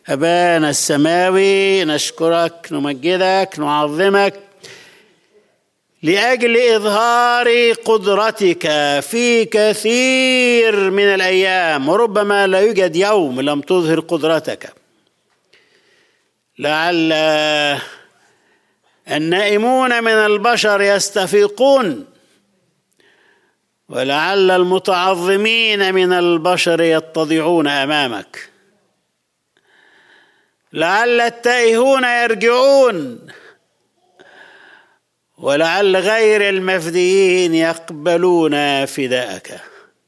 أبانا السماوي نشكرك نمجدك نعظمك لأجل إظهار قدرتك في كثير من الأيام وربما لا يوجد يوم لم تظهر قدرتك لعل النائمون من البشر يستفيقون ولعل المتعظمين من البشر يتضعون امامك لعل التائهون يرجعون ولعل غير المفديين يقبلون فداءك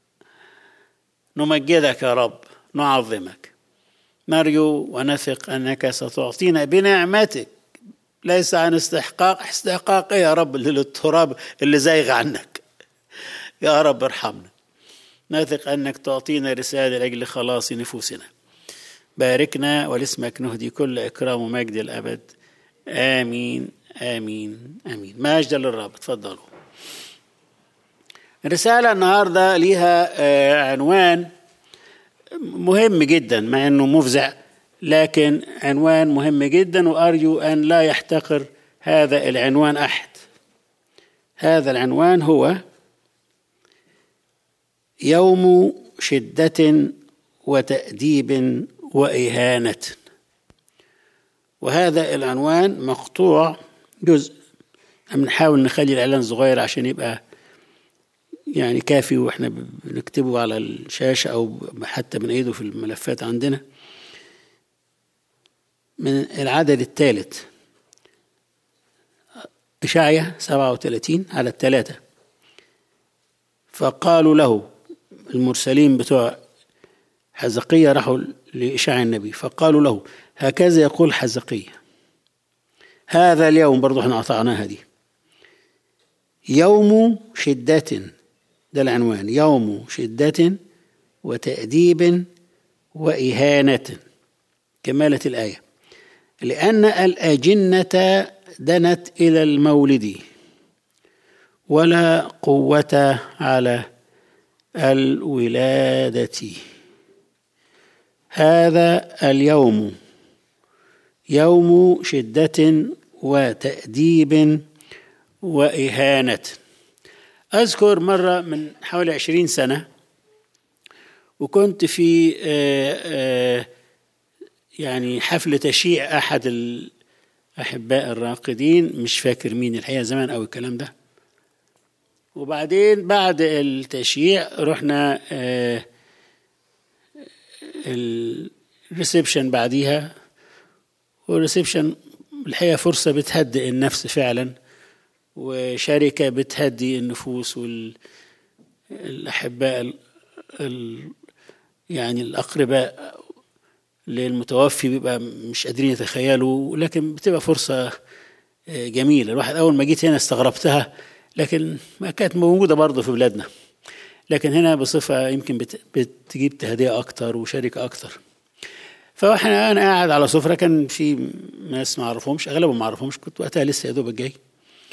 نمجدك يا رب نعظمك نرجو ونثق انك ستعطينا بنعمتك ليس عن استحقاق استحقاق يا رب للتراب اللي زايغ عنك يا رب ارحمنا نثق انك تعطينا رساله لاجل خلاص نفوسنا باركنا ولاسمك نهدي كل اكرام ومجد الابد امين امين امين مجد للرب تفضلوا الرساله النهارده ليها عنوان مهم جدا مع انه مفزع لكن عنوان مهم جدا وارجو ان لا يحتقر هذا العنوان احد هذا العنوان هو يوم شده وتاديب واهانه وهذا العنوان مقطوع جزء بنحاول نخلي الاعلان صغير عشان يبقى يعني كافي واحنا بنكتبه على الشاشه او حتى بنعيده في الملفات عندنا من العدد الثالث إشعيا 37 على الثلاثة فقالوا له المرسلين بتوع حزقية راحوا لإشعيا النبي فقالوا له هكذا يقول حزقية هذا اليوم برضو احنا قطعناها دي يوم شدة ده العنوان يوم شدة وتأديب وإهانة كمالة الآية لأن الأجنة دنت إلى المولد ولا قوة على الولادة هذا اليوم يوم شدة وتأديب وإهانة أذكر مرة من حوالي عشرين سنة وكنت في آآ آآ يعني حفل تشييع أحد الأحباء الراقدين مش فاكر مين الحقيقة زمان أو الكلام ده وبعدين بعد التشييع رحنا الريسبشن بعديها والريسبشن الحقيقة فرصة بتهدئ النفس فعلا وشركة بتهدي النفوس والأحباء يعني الأقرباء للمتوفي بيبقى مش قادرين يتخيلوا لكن بتبقى فرصة جميلة الواحد أول ما جيت هنا استغربتها لكن ما كانت موجودة برضه في بلادنا لكن هنا بصفة يمكن بتجيب تهدئة أكتر وشركة أكتر فاحنا أنا قاعد على سفرة كان في ناس ما أعرفهمش أغلبهم ما أعرفهمش كنت وقتها لسه يا دوبك جاي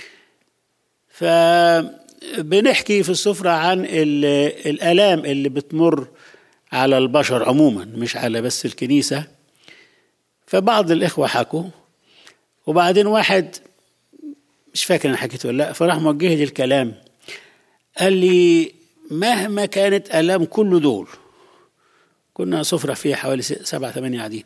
فبنحكي في السفرة عن الآلام اللي بتمر على البشر عموما مش على بس الكنيسة فبعض الإخوة حكوا وبعدين واحد مش فاكر أنا حكيت ولا لا فراح موجه لي الكلام قال لي مهما كانت آلام كل دول كنا سفرة فيها حوالي سبعة ثمانية قاعدين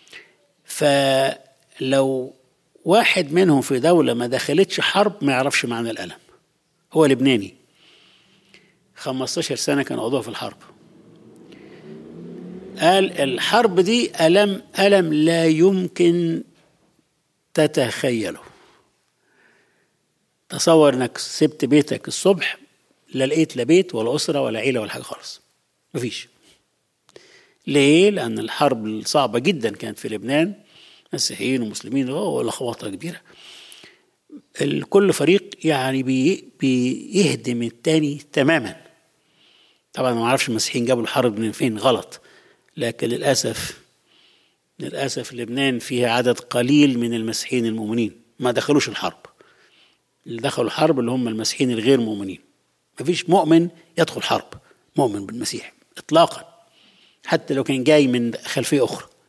فلو واحد منهم في دولة ما دخلتش حرب ما يعرفش معنى الألم هو لبناني 15 سنة كان عضو في الحرب قال الحرب دي ألم ألم لا يمكن تتخيله تصور انك سبت بيتك الصبح لا لقيت لا بيت ولا أسرة ولا عيلة ولا حاجة خالص مفيش ليه؟ لأن الحرب الصعبة جدا كانت في لبنان مسيحيين ومسلمين ولخبطة كبيرة كل فريق يعني بي بيهدم التاني تماما طبعا ما اعرفش المسيحيين جابوا الحرب من فين غلط لكن للاسف للاسف لبنان فيها عدد قليل من المسيحيين المؤمنين ما دخلوش الحرب اللي دخلوا الحرب اللي هم المسيحيين الغير مؤمنين ما فيش مؤمن يدخل حرب مؤمن بالمسيح اطلاقا حتى لو كان جاي من خلفيه اخرى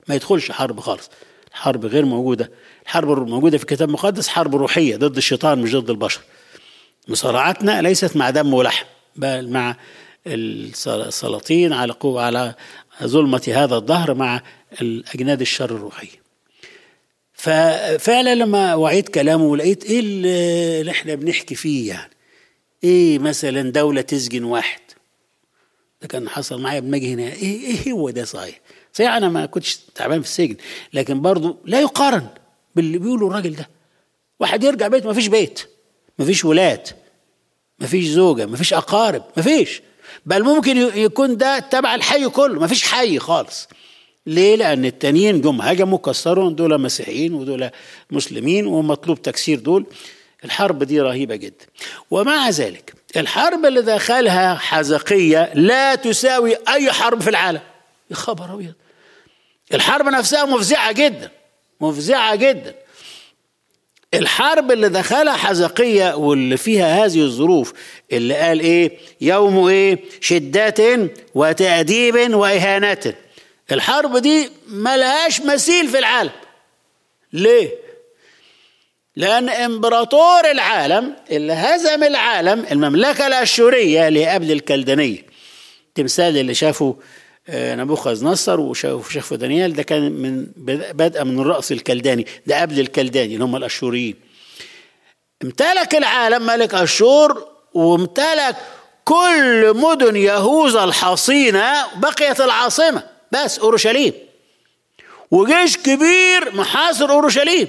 ما يدخلش حرب خالص الحرب غير موجودة الحرب الموجودة في الكتاب المقدس حرب روحية ضد الشيطان مش ضد البشر مصارعتنا ليست مع دم ولحم بل مع السلاطين على قوة على ظلمة هذا الظهر مع الأجناد الشر الروحية ففعلا لما وعيت كلامه ولقيت ايه اللي احنا بنحكي فيه يعني ايه مثلا دولة تسجن واحد ده كان حصل معايا بنجي هنا ايه ايه هو ده صحيح صحيح انا ما كنتش تعبان في السجن لكن برضه لا يقارن باللي بيقوله الراجل ده واحد يرجع بيت ما فيش بيت ما فيش ولاد ما فيش زوجة ما فيش أقارب ما فيش بل ممكن يكون ده تبع الحي كله ما فيش حي خالص ليه؟ لأن التانيين جم هجموا كسروا دول مسيحيين ودول مسلمين ومطلوب تكسير دول الحرب دي رهيبة جدا ومع ذلك الحرب اللي دخلها حزقية لا تساوي أي حرب في العالم يا خبر أبيض الحرب نفسها مفزعة جدا مفزعة جدا الحرب اللي دخلها حزقية واللي فيها هذه الظروف اللي قال ايه يوم ايه شدات وتأديب وإهانة الحرب دي ملهاش مثيل في العالم ليه لأن إمبراطور العالم اللي هزم العالم المملكة الأشورية اللي قبل الكلدانية التمثال اللي شافه نبوخذ نصر وشافه دانيال ده كان من بدء من الرأس الكلداني ده قبل الكلداني اللي هم الأشوريين امتلك العالم ملك أشور وامتلك كل مدن يهوذا الحصينة بقيت العاصمة بس أورشليم وجيش كبير محاصر أورشليم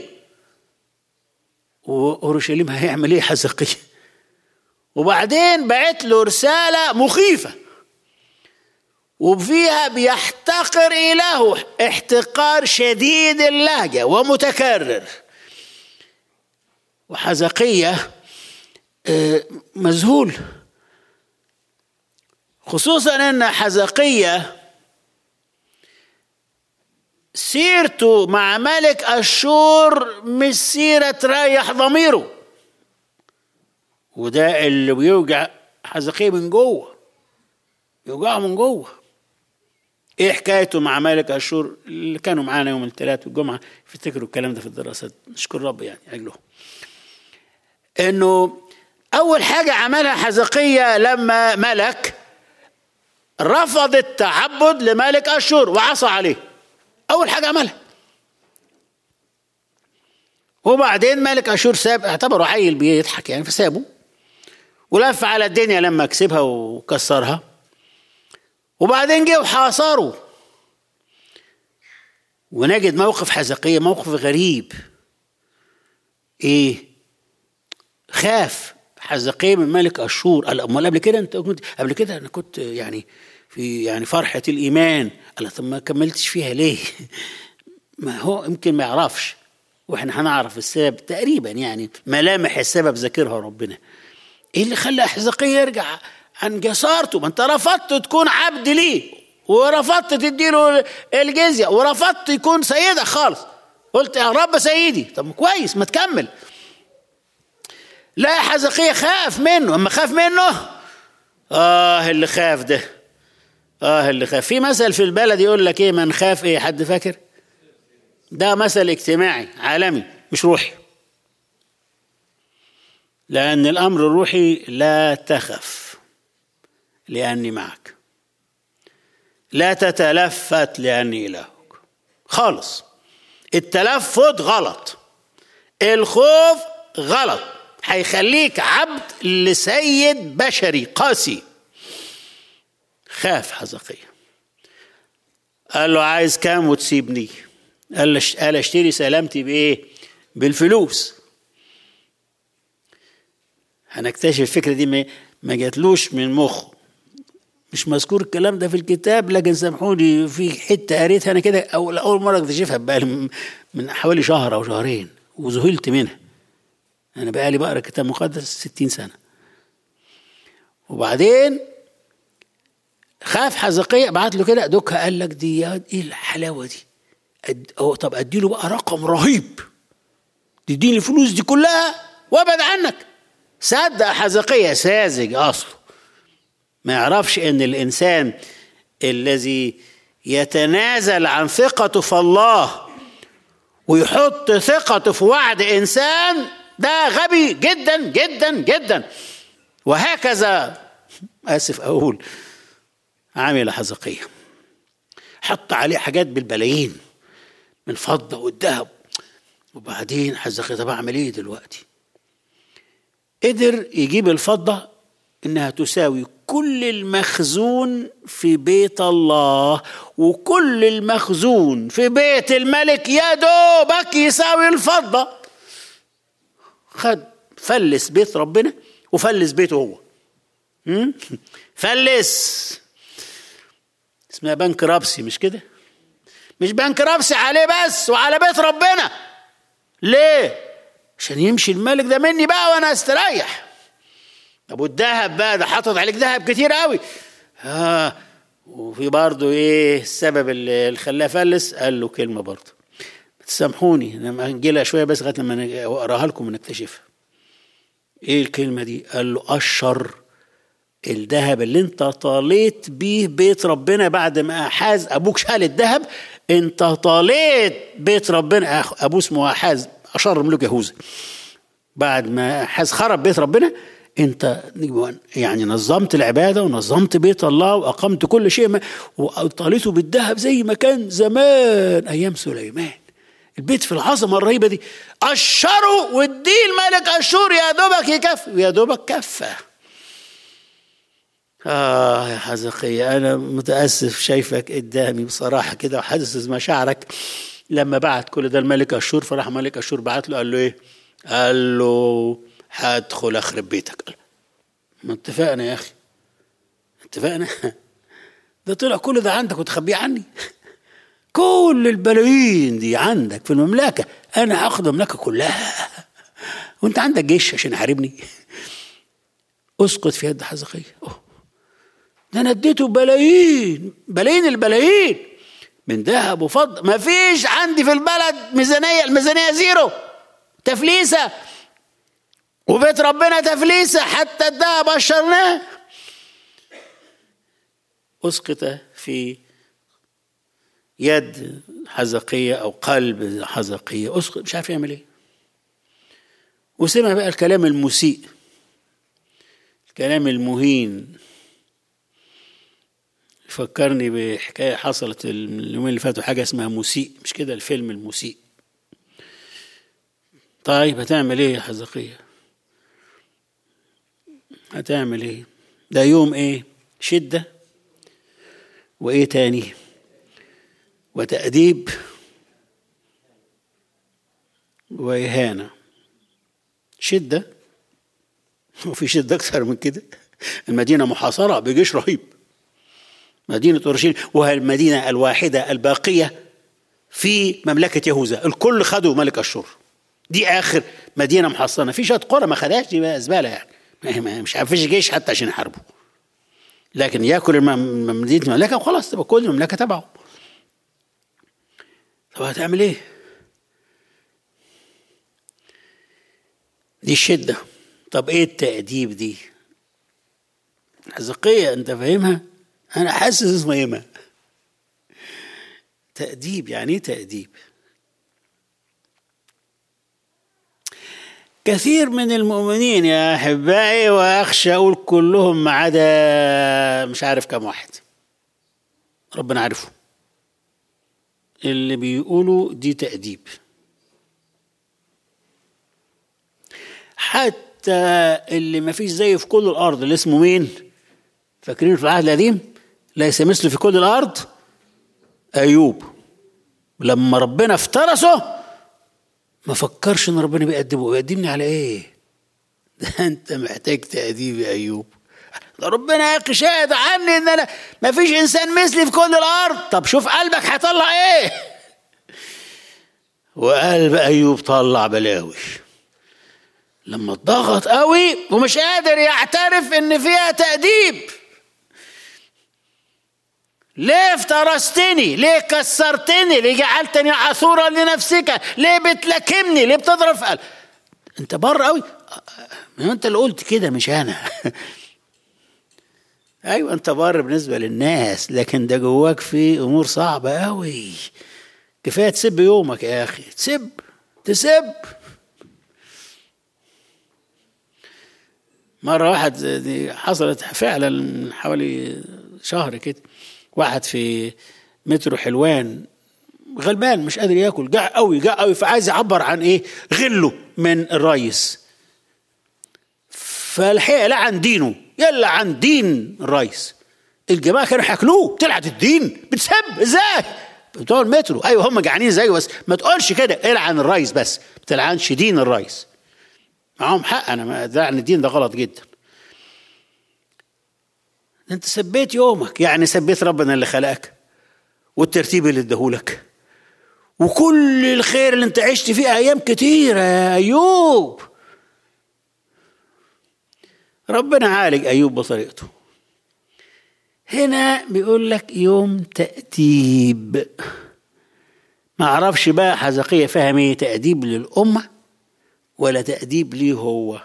وأورشليم هيعمل إيه حزقية وبعدين بعت له رسالة مخيفة وفيها بيحتقر إلهه احتقار شديد اللهجة ومتكرر وحزقية مذهول خصوصا ان حزقية سيرته مع ملك أشور مش سيرة ريح ضميره وده اللي بيوجع حزقية من جوه يوجعه من جوه ايه حكايته مع ملك اشور اللي كانوا معانا يوم الثلاث والجمعه افتكروا الكلام ده في الدراسات نشكر رب يعني اجله انه اول حاجه عملها حزقيه لما ملك رفض التعبد لملك اشور وعصى عليه اول حاجه عملها وبعدين ملك اشور ساب اعتبره عيل بيضحك يعني فسابه ولف على الدنيا لما كسبها وكسرها وبعدين جه وحاصروا ونجد موقف حزقية موقف غريب ايه خاف حزقية من ملك اشور قال امال قبل كده انت كنت قبل كده انا كنت يعني في يعني فرحة الايمان قال طب ما كملتش فيها ليه ما هو يمكن ما يعرفش واحنا هنعرف السبب تقريبا يعني ملامح السبب ذاكرها ربنا ايه اللي خلى حزقية يرجع عن جسارته ما انت رفضت تكون عبد ليه ورفضت تديله الجزية ورفضت يكون سيدك خالص قلت يا رب سيدي طب كويس ما تكمل لا حزقية خاف منه اما خاف منه اه اللي خاف ده اه اللي خاف في مثل في البلد يقول لك ايه من خاف ايه حد فاكر ده مثل اجتماعي عالمي مش روحي لأن الأمر الروحي لا تخف لأني معك لا تتلفت لأني إلهك خالص التلفت غلط الخوف غلط هيخليك عبد لسيد بشري قاسي خاف حزقية قال له عايز كام وتسيبني قال له قال اشتري سلامتي بايه بالفلوس هنكتشف الفكره دي ما جاتلوش من مخه مش مذكور الكلام ده في الكتاب لكن سامحوني في حته قريتها انا كده اول اول مره اكتشفها بقى من حوالي شهر او شهرين وذهلت منها انا بقى لي بقرا كتاب مقدس 60 سنه وبعدين خاف حزقية بعت له كده دوكها قال لك دي ايه الحلاوه دي أد... أو طب ادي له بقى رقم رهيب تديني الفلوس دي كلها وابعد عنك صدق حزقية ساذج اصله ما يعرفش ان الانسان الذي يتنازل عن ثقته في الله ويحط ثقته في وعد انسان ده غبي جدا جدا جدا وهكذا اسف اقول عامل حزقيه حط عليه حاجات بالبلايين من الفضه والذهب وبعدين حزقيه طب اعمل ايه دلوقتي قدر يجيب الفضه انها تساوي كل المخزون في بيت الله وكل المخزون في بيت الملك يا دوبك يساوي الفضة خد فلس بيت ربنا وفلس بيته هو م? فلس اسمها بنك رابسي مش كده مش بنك رابسي عليه بس وعلى بيت ربنا ليه عشان يمشي الملك ده مني بقى وانا استريح طب والذهب بقى ده حاطط عليك ذهب كتير قوي ها آه وفي برضه ايه السبب اللي خلاه فلس قال له كلمه برضه تسامحوني لما نجي لها شويه بس لغايه لما اقراها لكم ونكتشفها ايه الكلمه دي قال له اشر الذهب اللي انت طاليت بيه بيت ربنا بعد ما احاز ابوك شال الذهب انت طاليت بيت ربنا ابوه اسمه احاز اشر ملوك يهوذا بعد ما احاز خرب بيت ربنا انت يعني نظمت العباده ونظمت بيت الله واقمت كل شيء وطالته بالذهب زي ما كان زمان ايام سليمان البيت في العظمه الرهيبه دي قشروا واديه الملك اشور يا دوبك يكفي ويا دوبك كفى آه يا حزقية أنا متأسف شايفك قدامي بصراحة كده وحاسس مشاعرك لما بعت كل ده الملك أشور فراح ملك أشور بعت له قال له إيه؟ قال له هدخل اخرب بيتك ما اتفقنا يا اخي اتفقنا ده طلع كل ده عندك وتخبيه عني كل البلايين دي عندك في المملكه انا هاخد المملكه كلها وانت عندك جيش عشان يحاربني اسقط في يد حزقية ده انا اديته بلايين بلايين البلايين من ذهب وفضه ما فيش عندي في البلد ميزانيه الميزانيه زيرو تفليسه وبيت ربنا تفليسة حتى الذهب أشرناه أسقط في يد حزقية أو قلب حزقية أسقط مش عارف يعمل إيه وسمع بقى الكلام المسيء الكلام المهين فكرني بحكاية حصلت اليومين اللي فاتوا حاجة اسمها مسيء مش كده الفيلم المسيء طيب هتعمل ايه يا حزقيه هتعمل ايه ده يوم ايه شدة وايه تاني وتأديب وإهانة شدة وفي شدة أكثر من كده المدينة محاصرة بجيش رهيب مدينة أورشليم وهي المدينة الواحدة الباقية في مملكة يهوذا الكل خدوا ملك أشور دي آخر مدينة محصنة في شوية قرى ما خدهاش دي بقى زبالة يعني مش عارف فيش جيش حتى عشان يحاربوا لكن ياكل مدينه المملكه وخلاص تبقى كل المملكه تبعه طب هتعمل ايه؟ دي الشده طب ايه التأديب دي؟ حزقية انت فاهمها؟ انا حاسس فاهمها تأديب يعني ايه تأديب؟ كثير من المؤمنين يا احبائي واخشى اقول كلهم ما عدا مش عارف كم واحد ربنا عارفه اللي بيقولوا دي تأديب حتى اللي ما فيش زيه في كل الارض اللي اسمه مين فاكرين في العهد القديم ليس مثله في كل الارض ايوب لما ربنا افترسه ما فكرش ان ربنا بيقدمه بيقدمني على ايه ده انت محتاج تأديب يا ايوب ده ربنا يا اخي شاهد عني ان انا ما فيش انسان مثلي في كل الارض طب شوف قلبك هيطلع ايه وقلب ايوب طلع بلاوي لما اتضغط قوي ومش قادر يعترف ان فيها تأديب ليه افترستني ليه كسرتني ليه جعلتني عثورا لنفسك ليه بتلكمني ليه بتضرب قال انت بره قوي ما انت اللي قلت كده مش انا ايوه انت بار بالنسبه للناس لكن ده جواك في امور صعبه قوي كفايه تسب يومك يا اخي تسب تسب مرة واحد دي حصلت فعلا من حوالي شهر كده واحد في مترو حلوان غلبان مش قادر ياكل جاع قوي جاع قوي فعايز يعبر عن ايه غله من الريس فالحقيقه لا عن دينه يلا عن دين الريس الجماعه كانوا هياكلوه طلعت الدين بتسب ازاي بتوع المترو ايوه هم جعانين زيه بس ما تقولش كده العن الريس بس ما تلعنش دين الريس معاهم حق انا ما لعن الدين ده غلط جدا انت سبيت يومك يعني سبيت ربنا اللي خلقك والترتيب اللي اداهولك وكل الخير اللي انت عشت فيه ايام كتيره يا ايوب ربنا عالج ايوب بطريقته هنا بيقول لك يوم تأديب ما اعرفش بقى حزقية فهم ايه تأديب للأمة ولا تأديب ليه هو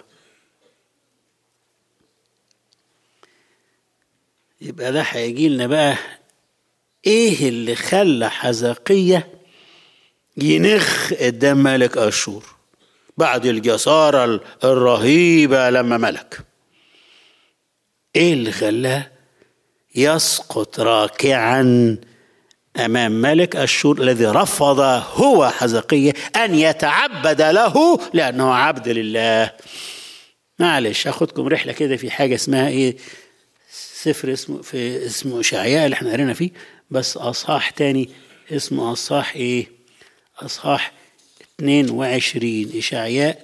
يبقى ده هيجي لنا بقى ايه اللي خلى حزقية ينخ قدام ملك اشور بعد الجسارة الرهيبة لما ملك ايه اللي خلاه يسقط راكعا امام ملك اشور الذي رفض هو حزقية ان يتعبد له لانه عبد لله معلش اخدكم رحله كده في حاجه اسمها ايه سفر اسمه في اسمه اشعياء اللي احنا قرينا فيه بس اصحاح تاني اسمه اصحاح ايه اصحاح 22 اشعياء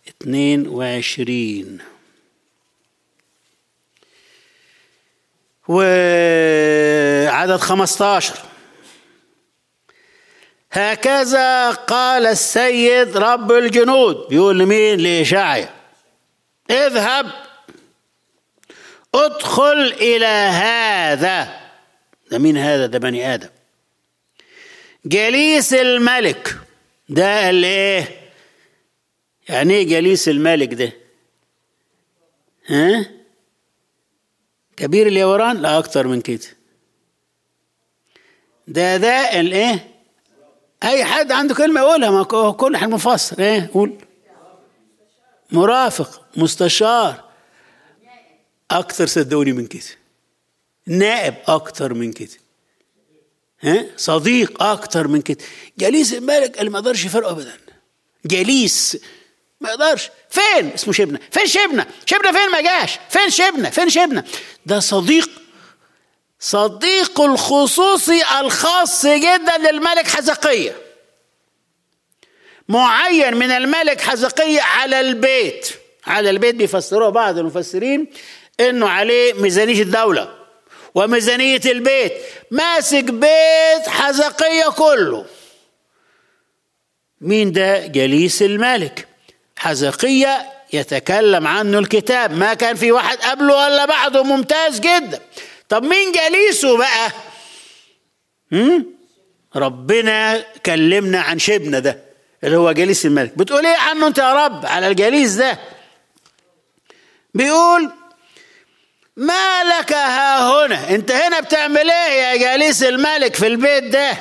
22 وعدد 15 هكذا قال السيد رب الجنود بيقول لمين لإشعيا اذهب ادخل إلى هذا ده مين هذا ده بني آدم جليس الملك ده اللي ايه يعني ايه جليس الملك ده ها كبير اليوران لا اكتر من كده ده ده الايه اي حد عنده كلمه يقولها ما كل حد مفسر ايه قول مرافق مستشار اكتر صدقوني من كده نائب اكتر من كده ها صديق اكتر من كده جليس الملك اللي ما يقدرش يفرقه ابدا جليس ما يقدرش فين اسمه شبنه فين شبنه شبنه فين ما جاش فين شبنه فين شبنه ده صديق صديق الخصوصي الخاص جدا للملك حزقية معين من الملك حزقية على البيت على البيت بيفسروه بعض المفسرين انه عليه ميزانية الدولة وميزانية البيت ماسك بيت حزقية كله مين ده جليس الملك حزقية يتكلم عنه الكتاب ما كان في واحد قبله ولا بعده ممتاز جدا طب مين جليسه بقى هم؟ ربنا كلمنا عن شبنا ده اللي هو جليس الملك بتقول ايه عنه انت يا رب على الجليس ده بيقول ما لك ها هنا انت هنا بتعمل ايه يا جليس الملك في البيت ده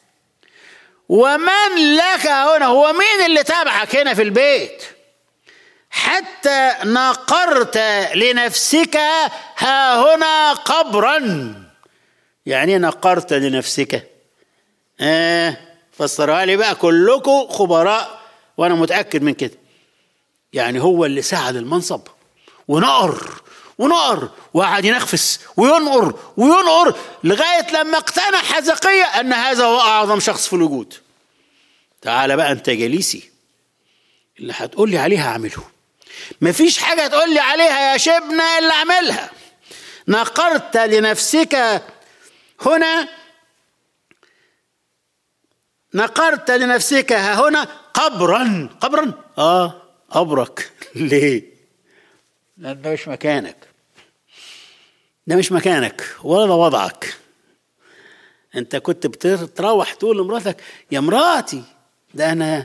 ومن لك هنا هو مين اللي تابعك هنا في البيت حتى نقرت لنفسك ها هنا قبرا يعني نقرت لنفسك آه فسرها لي بقى كلكم خبراء وانا متاكد من كده يعني هو اللي ساعد المنصب ونقر ونقر وقعد ينخفس وينقر وينقر لغايه لما اقتنع حزقيه ان هذا هو اعظم شخص في الوجود تعال بقى انت جليسي اللي هتقول لي عليها اعمله مفيش حاجه تقول لي عليها يا شبنه اللي اعملها نقرت لنفسك هنا نقرت لنفسك ها هنا قبرا قبرا اه قبرك ليه لان ده مش مكانك ده مش مكانك ولا ده وضعك انت كنت بتروح تقول لمراتك يا مراتي ده انا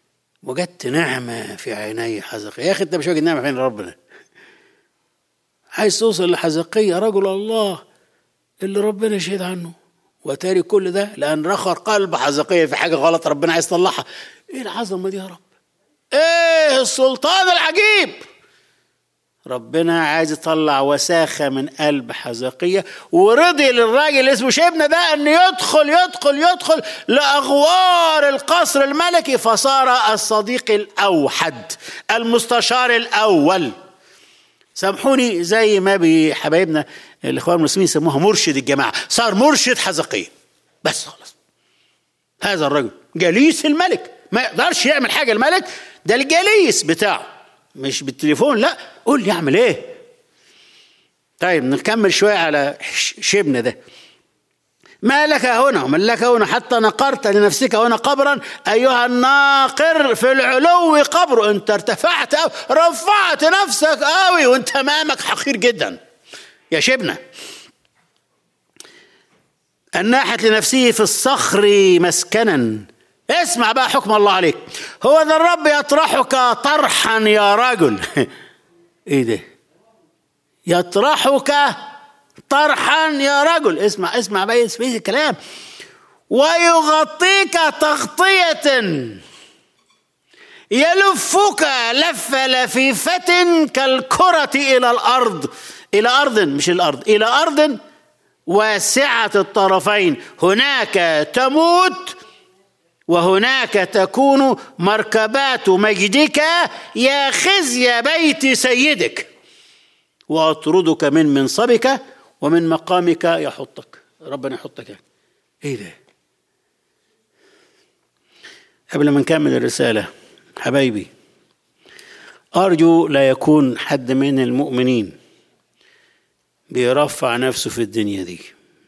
وجدت نعمه في عيني حزق يا اخي انت مش واجد نعمه في عين ربنا عايز توصل لحزقية رجل الله اللي ربنا شهد عنه وتاري كل ده لأن رخر قلب حزقية في حاجة غلط ربنا عايز يطلعها إيه العظمة دي يا رب إيه السلطان العجيب ربنا عايز يطلع وساخة من قلب حزقية ورضي للراجل اللي اسمه شبنة ده أن يدخل يدخل يدخل لأغوار القصر الملكي فصار الصديق الأوحد المستشار الأول سامحوني زي ما بحبايبنا الاخوان المسلمين يسموها مرشد الجماعه صار مرشد حزقية بس خلاص هذا الرجل جليس الملك ما يقدرش يعمل حاجه الملك ده الجليس بتاعه مش بالتليفون لا قول لي اعمل ايه طيب نكمل شويه على شبنه ده ما لك هنا ومن لك هنا حتى نقرت لنفسك هنا قبرا أيها الناقر في العلو قبر أنت ارتفعت أو رفعت نفسك قوي وأنت أمامك حقير جدا يا شبنة الناحت لنفسه في الصخر مسكنا اسمع بقى حكم الله عليك هو ذا الرب يطرحك طرحا يا رجل ايه ده يطرحك طرحا يا رجل اسمع اسمع بقى اسمع الكلام ويغطيك تغطية يلفك لف لفيفة كالكرة إلى الأرض إلى أرض مش الأرض إلى أرض واسعة الطرفين هناك تموت وهناك تكون مركبات مجدك يا خزي بيت سيدك واطردك من منصبك ومن مقامك يحطك ربنا يحطك يعني. ايه ده قبل ما نكمل الرسالة حبايبي أرجو لا يكون حد من المؤمنين بيرفع نفسه في الدنيا دي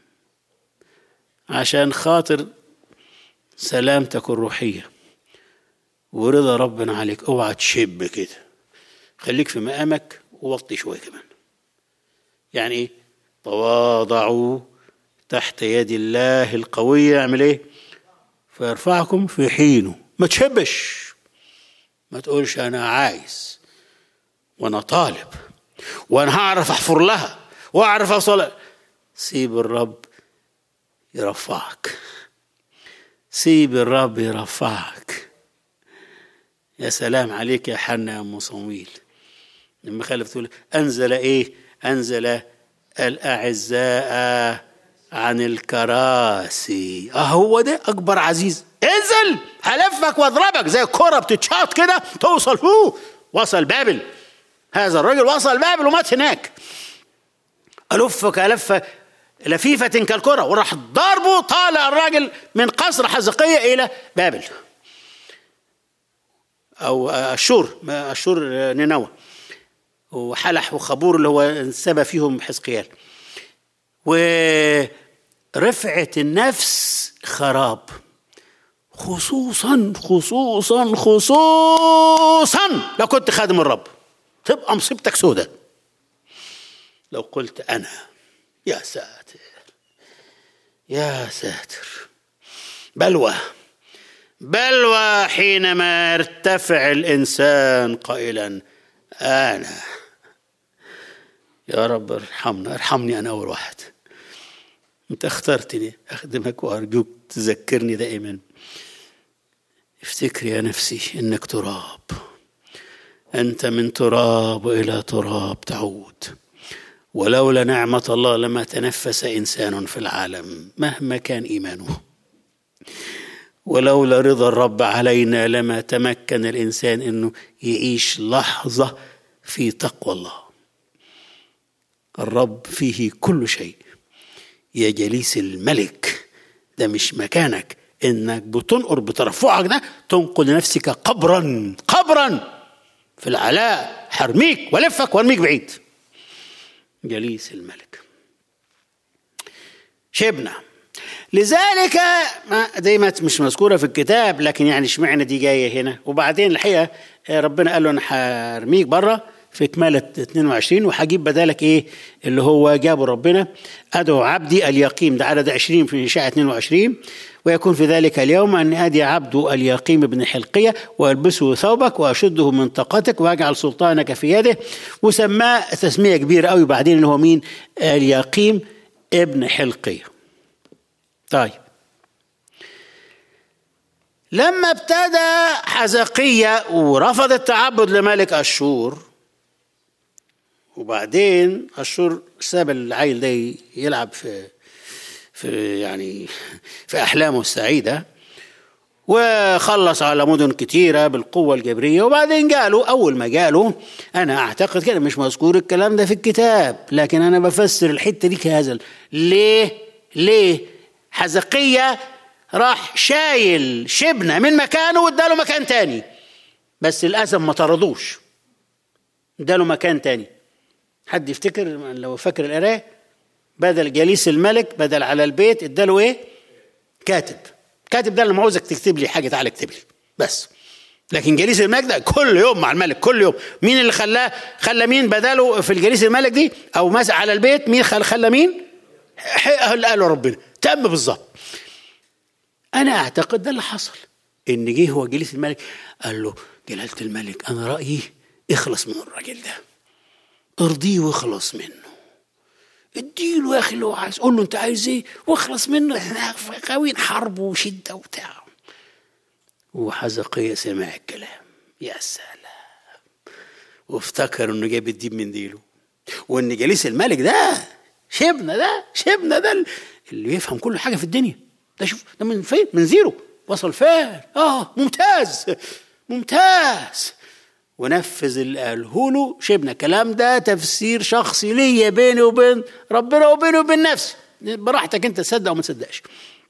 عشان خاطر سلامتك الروحية ورضا ربنا عليك اوعى تشب كده خليك في مقامك ووطي شوية كمان يعني ايه تواضعوا تحت يد الله القوية يعمل ايه فيرفعكم في حينه ما تشبش ما تقولش انا عايز وانا طالب وانا هعرف احفر لها واعرف اوصل سيب الرب يرفعك سيب الرب يرفعك يا سلام عليك يا حنا يا ام صمويل لما خلف تقول انزل ايه انزل الاعزاء عن الكراسي اه هو ده اكبر عزيز انزل هلفك واضربك زي الكرة بتتشاط كده توصل فوق وصل بابل هذا الرجل وصل بابل ومات هناك ألفك لفة لفيفة كالكرة وراح ضربه طالع الراجل من قصر حزقية إلى بابل أو أشور أشور نينوى وحلح وخبور اللي هو انسبى فيهم حزقيال ورفعة النفس خراب خصوصا خصوصا خصوصا لو كنت خادم الرب تبقى مصيبتك سودة لو قلت أنا يا ساتر يا ساتر بلوى بلوى حينما يرتفع الإنسان قائلا أنا يا رب ارحمنا ارحمني أنا أول واحد أنت اخترتني أخدمك وأرجوك تذكرني دائما افتكر يا نفسي إنك تراب أنت من تراب إلى تراب تعود ولولا نعمة الله لما تنفس إنسان في العالم مهما كان إيمانه ولولا رضا الرب علينا لما تمكن الإنسان أنه يعيش لحظة في تقوى الله الرب فيه كل شيء يا جليس الملك ده مش مكانك انك بتنقر بترفعك ده تنقل لنفسك قبرا قبرا في العلاء حرميك ولفك وارميك بعيد جليس الملك شبنا لذلك ما دي مش مذكوره في الكتاب لكن يعني اشمعنى دي جايه هنا وبعدين الحقيقه ربنا قال له انا هرميك بره في كمالة 22 وهجيب بدالك ايه اللي هو جابه ربنا ادعو عبدي اليقيم ده عدد 20 في اشاعه 22 ويكون في ذلك اليوم أن أدي عبد اليقيم بن حلقية وألبسه ثوبك وأشده من طاقتك وأجعل سلطانك في يده وسماه تسمية كبيرة قوي بعدين إن هو مين اليقيم ابن حلقية طيب لما ابتدى حزقية ورفض التعبد لملك أشور وبعدين أشور ساب العيل ده يلعب في في يعني في أحلامه السعيدة وخلص على مدن كتيرة بالقوة الجبرية وبعدين قالوا أول ما قالوا أنا أعتقد كده مش مذكور الكلام ده في الكتاب لكن أنا بفسر الحتة دي كهذا ليه؟ ليه؟ حزقية راح شايل شبنة من مكانه واداله مكان تاني بس للأسف ما طردوش اداله مكان تاني حد يفتكر لو فاكر القرايه بدل جليس الملك بدل على البيت اداله ايه كاتب كاتب ده لما عاوزك تكتب لي حاجه تعالى اكتب لي بس لكن جليس الملك ده كل يوم مع الملك كل يوم مين اللي خلاه خلى مين بداله في الجليس الملك دي او مثلا على البيت مين خل خلى مين اللي قاله ربنا تم بالظبط انا اعتقد ده اللي حصل ان جه هو جليس الملك قال له جلاله الملك انا رايي اخلص من الراجل ده ارضيه واخلص منه اديله يا اخي اللي هو عايز قول له انت عايز ايه واخلص منه احنا غاويين حرب وشده وبتاع وحزقية سمع الكلام يا سلام وافتكر انه جايب الديب من ديله وان جليس الملك ده شبنا ده شبنا ده اللي يفهم كل حاجه في الدنيا ده شوف ده من فين من زيرو وصل فين اه ممتاز ممتاز ونفذ اللي قاله له شبنا الكلام ده تفسير شخصي ليا بيني وبين ربنا وبيني وبين نفسي براحتك انت تصدق وما تصدقش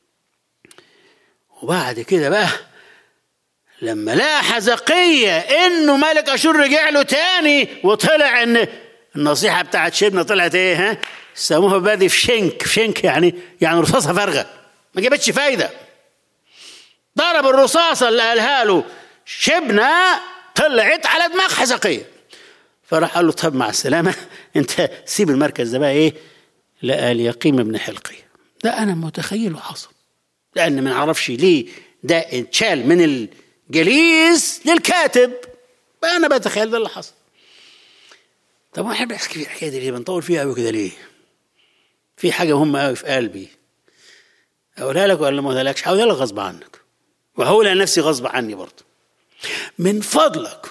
وبعد كده بقى لما لقى حزقية انه ملك اشور رجع له تاني وطلع ان النصيحة بتاعت شبنا طلعت ايه ها سموها بادي في شنك في شنك يعني يعني رصاصة فارغة ما جابتش فايدة ضرب الرصاصة اللي قالها له شبنا طلعت على دماغ حزقية فراح قال له طب مع السلامة انت سيب المركز ده بقى ايه لقى اليقيم ابن حلقية ده انا متخيله حصل لان ما نعرفش ليه ده اتشال من الجليس للكاتب بقى انا بتخيل ده اللي حصل طب ما احب احكي في الحكايه دي ليه بنطول فيها قوي كده ليه في حاجه مهمه قوي في قلبي اقولها لك ولا ما اقولها لكش هقولها لك غصب عنك وهقولها لنفسي غصب عني برضه من فضلك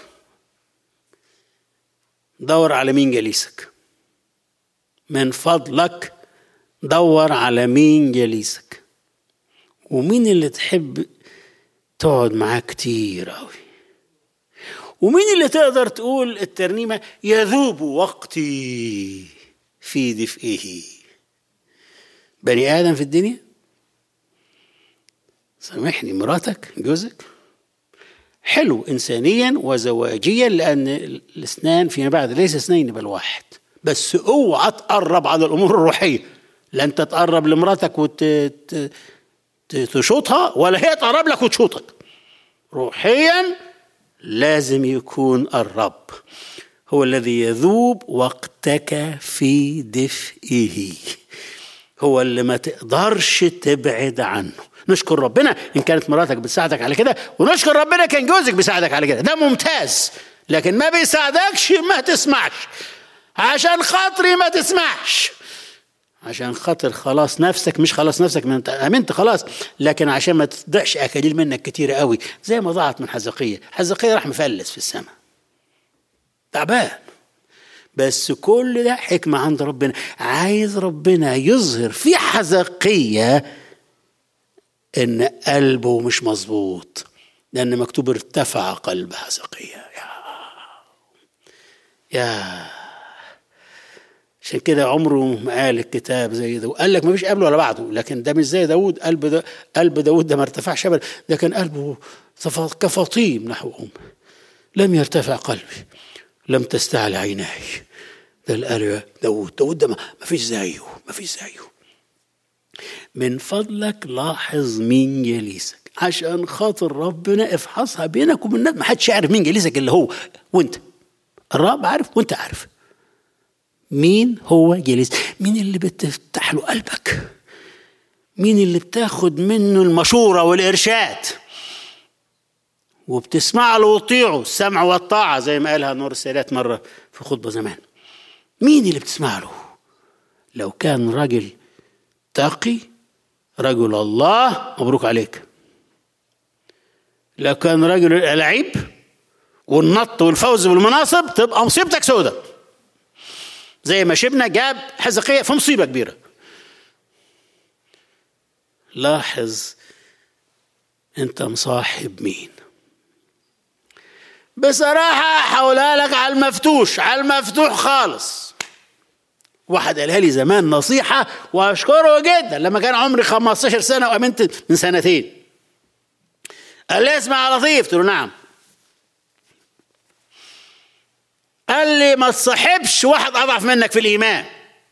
دور على مين جليسك من فضلك دور على مين جليسك ومين اللي تحب تقعد معاه كتير قوي ومين اللي تقدر تقول الترنيمه يذوب وقتي في دفئه بني ادم في الدنيا سامحني مراتك جوزك حلو انسانيا وزواجيا لان الاثنان فيما بعد ليس اثنين بل واحد بس اوعى تقرب على الامور الروحيه لا انت تقرب لمراتك وتشوطها ولا هي تقرب لك وتشوطك روحيا لازم يكون الرب هو الذي يذوب وقتك في دفئه هو اللي ما تقدرش تبعد عنه نشكر ربنا ان كانت مراتك بتساعدك على كده ونشكر ربنا كان جوزك بيساعدك على كده ده ممتاز لكن ما بيساعدكش ما تسمعش عشان خاطري ما تسمعش عشان خاطر خلاص نفسك مش خلاص نفسك ما انت امنت خلاص لكن عشان ما تضيعش اكاليل منك كتير قوي زي ما ضاعت من حزقيه حزقيه راح مفلس في السماء تعبان بس كل ده حكمة عند ربنا عايز ربنا يظهر في حزقية ان قلبه مش مظبوط لان مكتوب ارتفع قلب حزقية يا يا عشان كده عمره ما قال الكتاب زي ده قال لك ما فيش قبله ولا بعده لكن ده مش زي داود قلب ده قلب داود ده ما ارتفعش ابدا ده كان قلبه كفطيم نحو ام لم يرتفع قلبي لم تستعل عيناي ده اللي قاله داود داود ده ما فيش زيه ما فيش زيه من فضلك لاحظ مين جليسك عشان خاطر ربنا افحصها بينك وبين الناس ما حدش يعرف مين جليسك اللي هو وانت الرب عارف وانت عارف مين هو جليس مين اللي بتفتح له قلبك مين اللي بتاخد منه المشورة والإرشاد وبتسمع له وتطيعه السمع والطاعة زي ما قالها نور السادات مرة في خطبة زمان مين اللي بتسمع له لو كان راجل تقي رجل الله مبروك عليك لو كان رجل العيب والنط والفوز بالمناصب تبقى مصيبتك سودة زي ما شبنا جاب حزقية في مصيبة كبيرة لاحظ انت مصاحب مين بصراحة حولها لك على المفتوش على المفتوح خالص واحد قالها لي زمان نصيحة وأشكره جدا لما كان عمري 15 سنة وأمنت من سنتين قال لي اسمع يا لطيف قلت له نعم قال لي ما تصاحبش واحد أضعف منك في الإيمان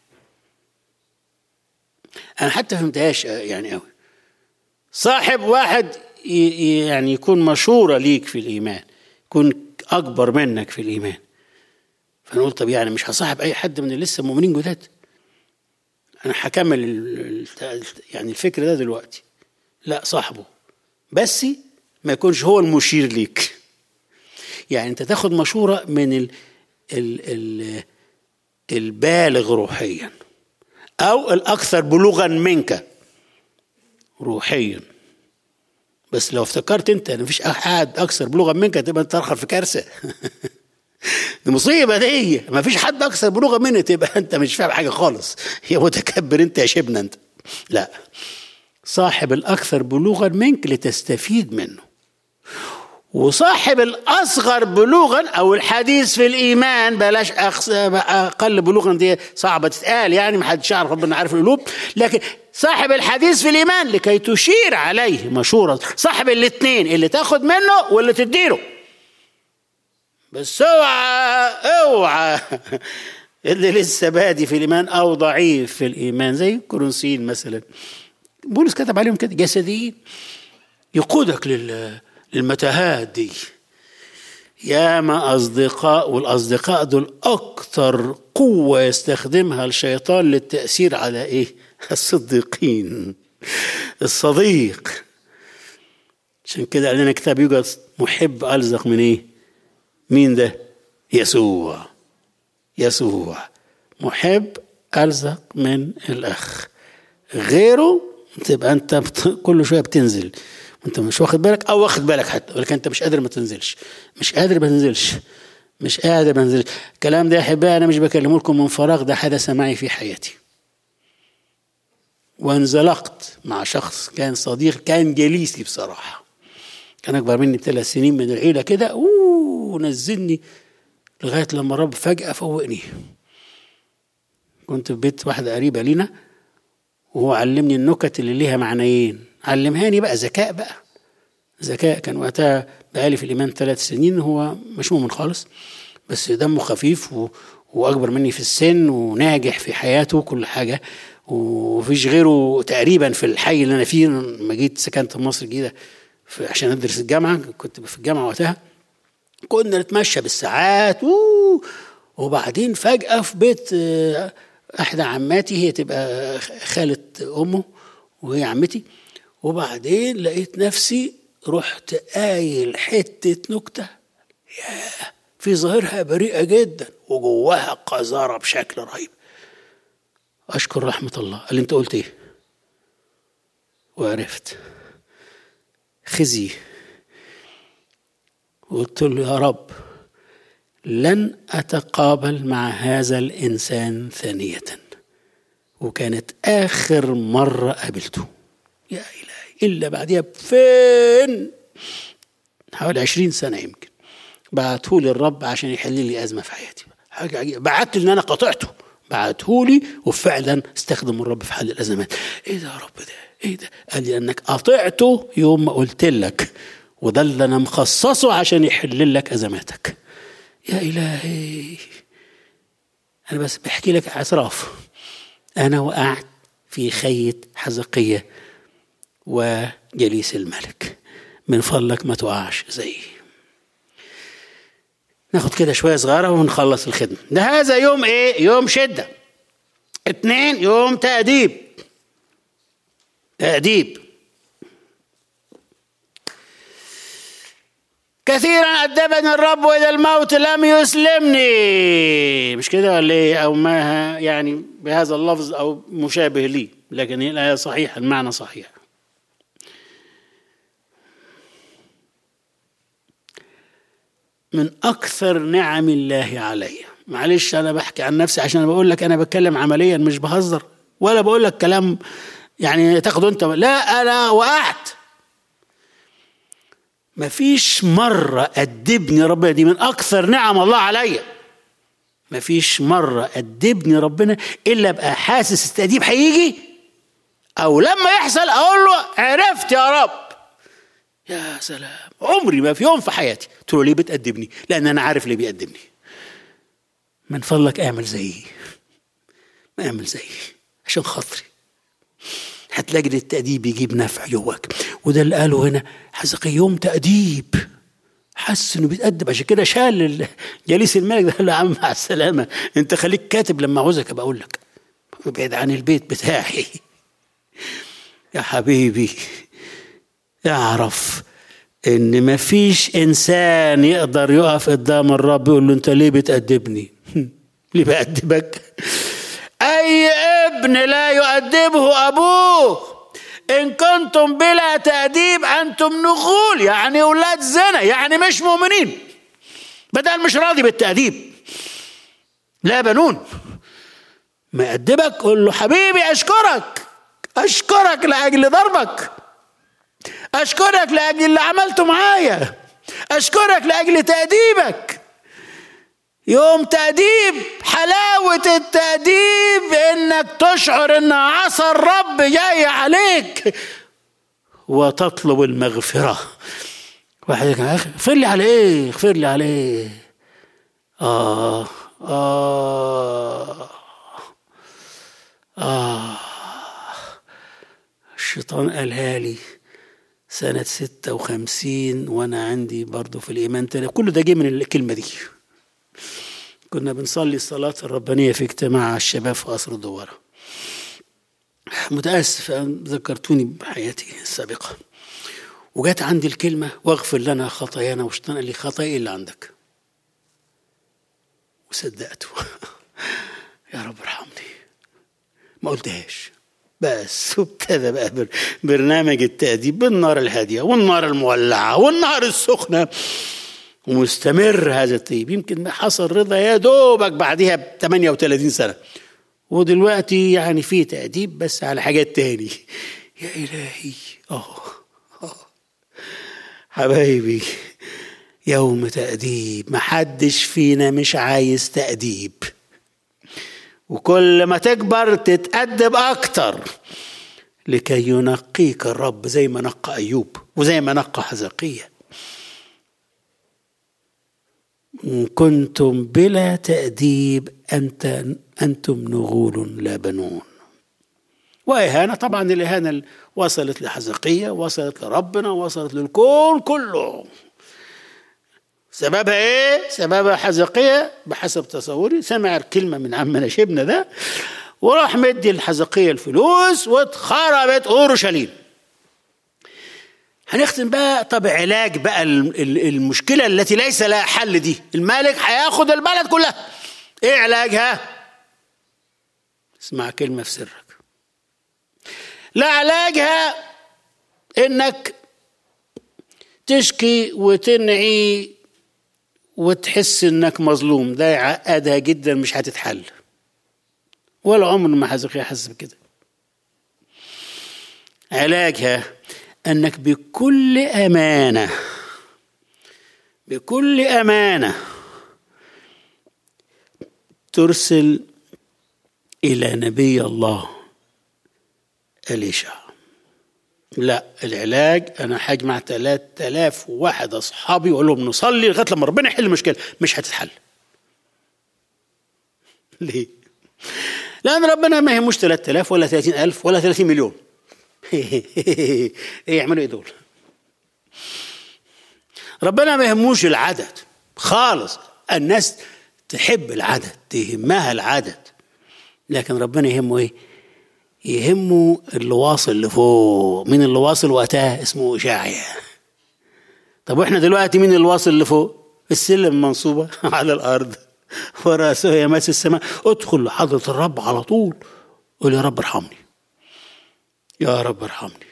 أنا حتى فهمتهاش يعني قوي صاحب واحد يعني يكون مشورة ليك في الإيمان يكون أكبر منك في الإيمان فنقول طب يعني مش هصاحب أي حد من اللي لسه مؤمنين جداد أنا هكمل يعني الفكر ده دلوقتي لا صاحبه بس ما يكونش هو المشير ليك يعني أنت تاخد مشورة من ال ال ال البالغ روحيا أو الأكثر بلوغا منك روحيا بس لو افتكرت انت ان مفيش احد اكثر بلوغا منك تبقى انت ترخر في كارثه دي مصيبه دي ما فيش حد اكثر بلوغا مني تبقى انت مش فاهم حاجه خالص يا متكبر انت يا شبنا انت لا صاحب الاكثر بلوغا منك لتستفيد منه وصاحب الاصغر بلوغا او الحديث في الايمان بلاش اقل بلوغا دي صعبه تتقال يعني ما حدش يعرف ربنا عارف القلوب لكن صاحب الحديث في الايمان لكي تشير عليه مشوره صاحب الاثنين اللي تاخد منه واللي تديله بس اوعى اوعى اللي لسه بادي في الايمان او ضعيف في الايمان زي كورنثيين مثلا بولس كتب عليهم كده جسديين يقودك لل للمتاهات دي ياما أصدقاء والأصدقاء دول أكتر قوة يستخدمها الشيطان للتأثير على إيه؟ الصديقين الصديق عشان كده قال لنا كتاب يوجد محب ألزق من إيه؟ مين ده؟ يسوع يسوع محب ألزق من الأخ غيره تبقى أنت كل شوية بتنزل انت مش واخد بالك او واخد بالك حتى ولكن انت مش قادر ما تنزلش مش قادر ما تنزلش مش قادر ما تنزلش الكلام ده يا احبائي انا مش بكلمه لكم من فراغ ده حدث معي في حياتي وانزلقت مع شخص كان صديق كان جليسي بصراحه كان اكبر مني بثلاث سنين من العيله كده ونزلني لغايه لما الرب فجاه فوقني كنت في بيت واحده قريبه لينا وهو علمني النكت اللي ليها معنيين علمهاني بقى ذكاء بقى ذكاء كان وقتها بقالي في الإيمان ثلاث سنين هو مش مؤمن خالص بس دمه خفيف و... وأكبر مني في السن وناجح في حياته وكل حاجة ومفيش غيره تقريبا في الحي اللي أنا فيه لما جيت سكنت في مصر الجديدة عشان أدرس الجامعة كنت في الجامعة وقتها كنا نتمشى بالساعات وبعدين فجأة في بيت إحدى عماتي هي تبقى خالة أمه وهي عمتي وبعدين لقيت نفسي رحت قايل حتة نكتة يا في ظاهرها بريئة جدا وجواها قذارة بشكل رهيب أشكر رحمة الله قال لي أنت قلت إيه وعرفت خزي قلت له يا رب لن أتقابل مع هذا الإنسان ثانية وكانت آخر مرة قابلته يا إلهي إلا بعدها بفين حوالي عشرين سنة يمكن بعته الرب عشان يحل لي أزمة في حياتي حاجة عجيبة بعت لي إن أنا قطعته بعته لي وفعلا استخدم الرب في حل الأزمات إيه ده يا رب ده إيه ده قال لي أنك قطعته يوم ما قلت لك وده اللي أنا مخصصه عشان يحل لك أزماتك يا إلهي أنا بس بحكي لك اعتراف أنا وقعت في خية حزقية وجليس الملك من فضلك ما تقعش زيي ناخد كده شوية صغيرة ونخلص الخدمة ده هذا يوم ايه يوم شدة اتنين يوم تأديب تأديب كثيرا أدبني الرب وإلى الموت لم يسلمني مش كده ولا إيه أو ما يعني بهذا اللفظ أو مشابه لي لكن هي الآية صحيحة المعنى صحيح من أكثر نعم الله علي معلش أنا بحكي عن نفسي عشان بقول لك أنا بتكلم عمليا مش بهزر ولا بقول لك كلام يعني تاخده أنت لا أنا وقعت مفيش مرة أدبني ربنا دي من أكثر نعم الله عليا مفيش مرة أدبني ربنا إلا أبقى حاسس التأديب هيجي أو لما يحصل أقول له عرفت يا رب يا سلام عمري ما في يوم في حياتي قلت له ليه بتأدبني لأن أنا عارف ليه بيأدبني من فضلك اعمل زيي ما اعمل زيي عشان خاطري هتلاقي التأديب يجيب نفع جواك وده اللي قاله هنا حزقي يوم تأديب حس انه بيتأدب عشان كده شال جليس الملك ده قال له يا عم مع السلامة انت خليك كاتب لما عاوزك ابقى اقول لك ابعد عن البيت بتاعي يا حبيبي اعرف ان مفيش انسان يقدر يقف قدام الرب يقول له انت ليه بتأدبني ليه بأدبك اي ابن لا يؤدبه ابوه ان كنتم بلا تأديب انتم نغول يعني اولاد زنا يعني مش مؤمنين بدل مش راضي بالتأديب لا بنون ما يأدبك قول له حبيبي اشكرك اشكرك لاجل ضربك اشكرك لاجل اللي عملته معايا اشكرك لاجل تاديبك يوم تاديب حلاوه التاديب انك تشعر ان عصا الرب جاي عليك وتطلب المغفره واحد يقول اغفر لي على ايه اغفر لي على ايه اه اه اه الشيطان قالها لي سنة ستة وخمسين وأنا عندي برضو في الإيمان تاني كل ده جه من الكلمة دي كنا بنصلي الصلاة الربانية في اجتماع الشباب في قصر الدوارة متأسف أن ذكرتوني بحياتي السابقة وجات عندي الكلمة واغفر لنا خطايانا والشيطان قال لي خطايا اللي عندك وصدقته يا رب ارحمني ما قلتهاش بس وابتدى بقى برنامج التأديب بالنار الهادية والنار المولعة والنار السخنة ومستمر هذا الطيب يمكن حصل رضا يا دوبك بعدها ب 38 سنة ودلوقتي يعني في تأديب بس على حاجات تاني يا إلهي اه حبايبي يوم تأديب محدش فينا مش عايز تأديب وكل ما تكبر تتأدب أكتر لكي ينقيك الرب زي ما نقى أيوب وزي ما نقى حزقية إن كنتم بلا تأديب أنت أنتم نغول لا بنون وإهانة طبعا الإهانة وصلت لحزقية وصلت لربنا وصلت للكون كله سببها ايه؟ سببها حزقية بحسب تصوري سمع الكلمة من عمنا شبنا ده وراح مدي الحزقية الفلوس واتخربت اورشليم هنختم بقى طب علاج بقى المشكلة التي ليس لها حل دي الملك هياخد البلد كلها ايه علاجها اسمع كلمة في سرك لا علاجها انك تشكي وتنعي وتحس انك مظلوم ده يعقدها جدا مش هتتحل ولا عمر ما حزقيا حس بكده علاجها انك بكل امانه بكل امانه ترسل الى نبي الله اليشع لا العلاج انا هجمع 3000 واحد اصحابي واقول لهم نصلي لغايه لما ربنا يحل المشكله مش هتتحل ليه لان ربنا ما يهموش 3000 ولا 30000 ولا 30 مليون ايه يعملوا ايه دول ربنا ما يهموش العدد خالص الناس تحب العدد تهمها العدد لكن ربنا يهمه ايه يهمه اللي واصل لفوق مين اللي واصل وقتها اسمه إشاعية طب واحنا دلوقتي مين اللي واصل لفوق السلم منصوبة على الأرض ورأسه يمس السماء ادخل لحضرة الرب على طول قول يا رب ارحمني يا رب ارحمني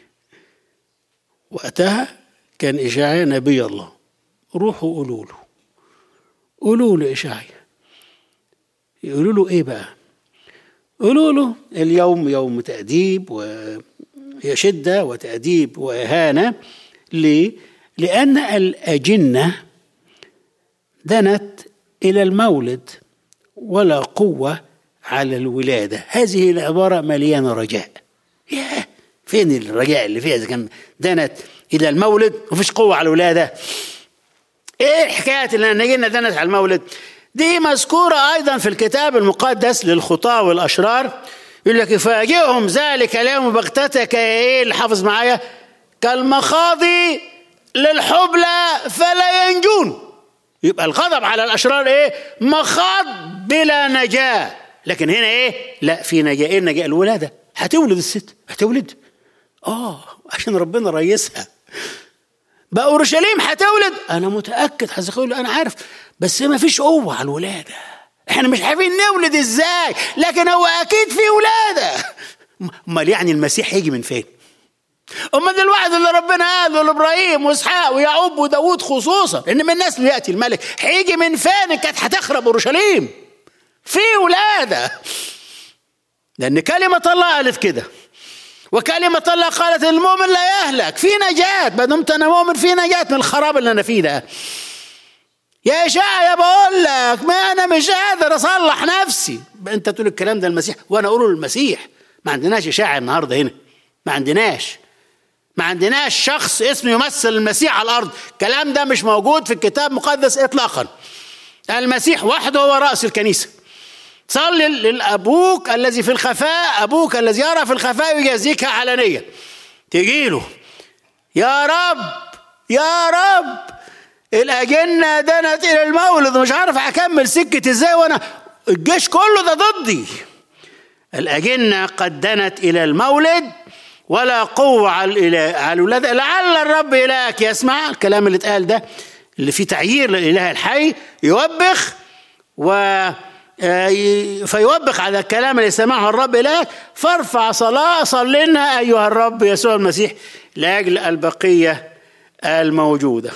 وقتها كان إشاعية نبي الله روحوا قولوا له قولوا له إشاعية يقولوا له إيه بقى قولوا له اليوم يوم تأديب وهي شدة وتأديب وإهانة ليه؟ لأن الأجنة دنت إلى المولد ولا قوة على الولادة هذه العبارة مليانة رجاء ياه فين الرجاء اللي فيها إذا كان دنت إلى المولد ومفيش قوة على الولادة إيه حكاية اللي نجينا دنت على المولد دي مذكورة أيضا في الكتاب المقدس للخطاة والأشرار يقول لك يفاجئهم ذلك اليوم بغتة كإيه اللي حافظ معايا كالمخاضي للحبلى فلا ينجون يبقى الغضب على الاشرار ايه مخاض بلا نجاه لكن هنا ايه لا في نجاه ايه النجاه الولاده هتولد الست هتولد اه عشان ربنا ريسها بقى اورشليم هتولد انا متاكد هتقول انا عارف بس ما فيش قوه على الولاده احنا مش عارفين نولد ازاي لكن هو اكيد في ولاده امال يعني المسيح هيجي من فين امال الواحد اللي ربنا قاله لابراهيم واسحاق ويعقوب وداوود خصوصا ان من نسل ياتي الملك هيجي من فين كانت هتخرب اورشليم في ولاده لان كلمه الله قالت كده وكلمة الله قالت المؤمن لا يهلك في نجاة ما دمت أنا مؤمن في نجاة من الخراب اللي أنا فيه ده يا إشاعة بقول لك ما أنا مش قادر أصلح نفسي أنت تقول الكلام ده المسيح وأنا أقوله للمسيح ما عندناش إشاعة النهاردة هنا ما عندناش ما عندناش شخص اسمه يمثل المسيح على الارض الكلام ده مش موجود في الكتاب المقدس اطلاقا المسيح وحده هو راس الكنيسه صلي لابوك الذي في الخفاء ابوك الذي يرى في الخفاء يجازيك علانيه تجي له يا رب يا رب الاجنه دنت الى المولد ومش عارف اكمل سكه ازاي وانا الجيش كله ده ضدي الاجنه قد دنت الى المولد ولا قوة على على الولادة لعل الرب إلهك يسمع الكلام اللي اتقال ده اللي فيه تعيير للإله الحي يوبخ و فيوبخ على الكلام اللي سمعه الرب إلهك فارفع صلاة صلينا أيها الرب يسوع المسيح لأجل البقية الموجودة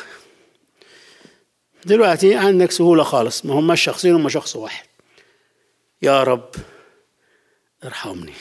دلوقتي عندك سهولة خالص ما هم شخصين هم شخص واحد يا رب ارحمني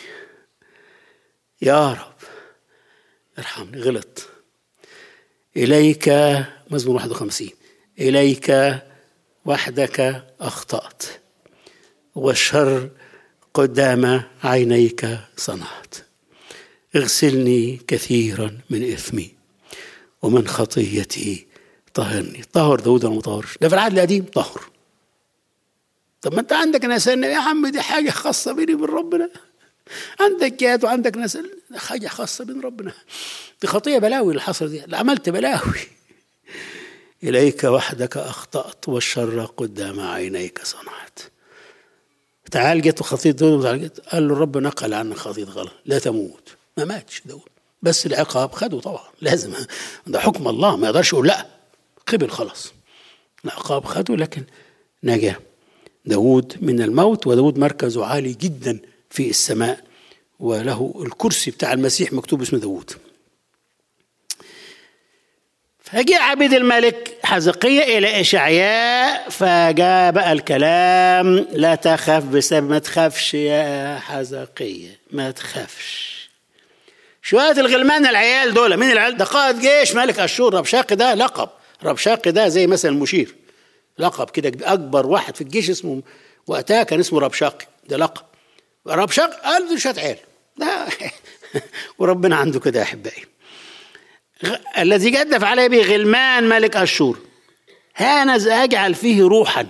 يا رب ارحمني غلط إليك مزمور 51 إليك وحدك أخطأت والشر قدام عينيك صنعت اغسلني كثيرا من إثمي ومن خطيتي طهرني طهر داود المطهر ده في العهد القديم طهر طب ما انت عندك ناس يا عم دي حاجه خاصه بيني وبين ربنا عندك جهاد وعندك ناس حاجة خاصة بين ربنا دي خطية بلاوي اللي حصل دي عملت بلاوي إليك وحدك أخطأت والشر قدام عينيك صنعت تعال جت خطية داود جت قال له الرب نقل عنك خطية غلط لا تموت ما ماتش داود بس العقاب خده طبعا لازم ده حكم الله ما يقدرش يقول لا قبل خلاص العقاب خده لكن نجا داود من الموت وداود مركزه عالي جدا في السماء وله الكرسي بتاع المسيح مكتوب اسم داود فجاء عبيد الملك حزقية إلى إشعياء فجاء بقى الكلام لا تخف بسبب ما تخافش يا حزقية ما تخافش شوية الغلمان العيال دول مين العيال ده قائد جيش ملك أشور ربشاقي ده لقب ربشاقي ده زي مثلا المشير لقب كده أكبر واحد في الجيش اسمه وقتها كان اسمه ربشاقي ده لقب ربشاق قال دول شوية عيال ده وربنا عنده كده يا أحبائي الذي جدف عليه به غلمان ملك أشور هانز أجعل فيه روحا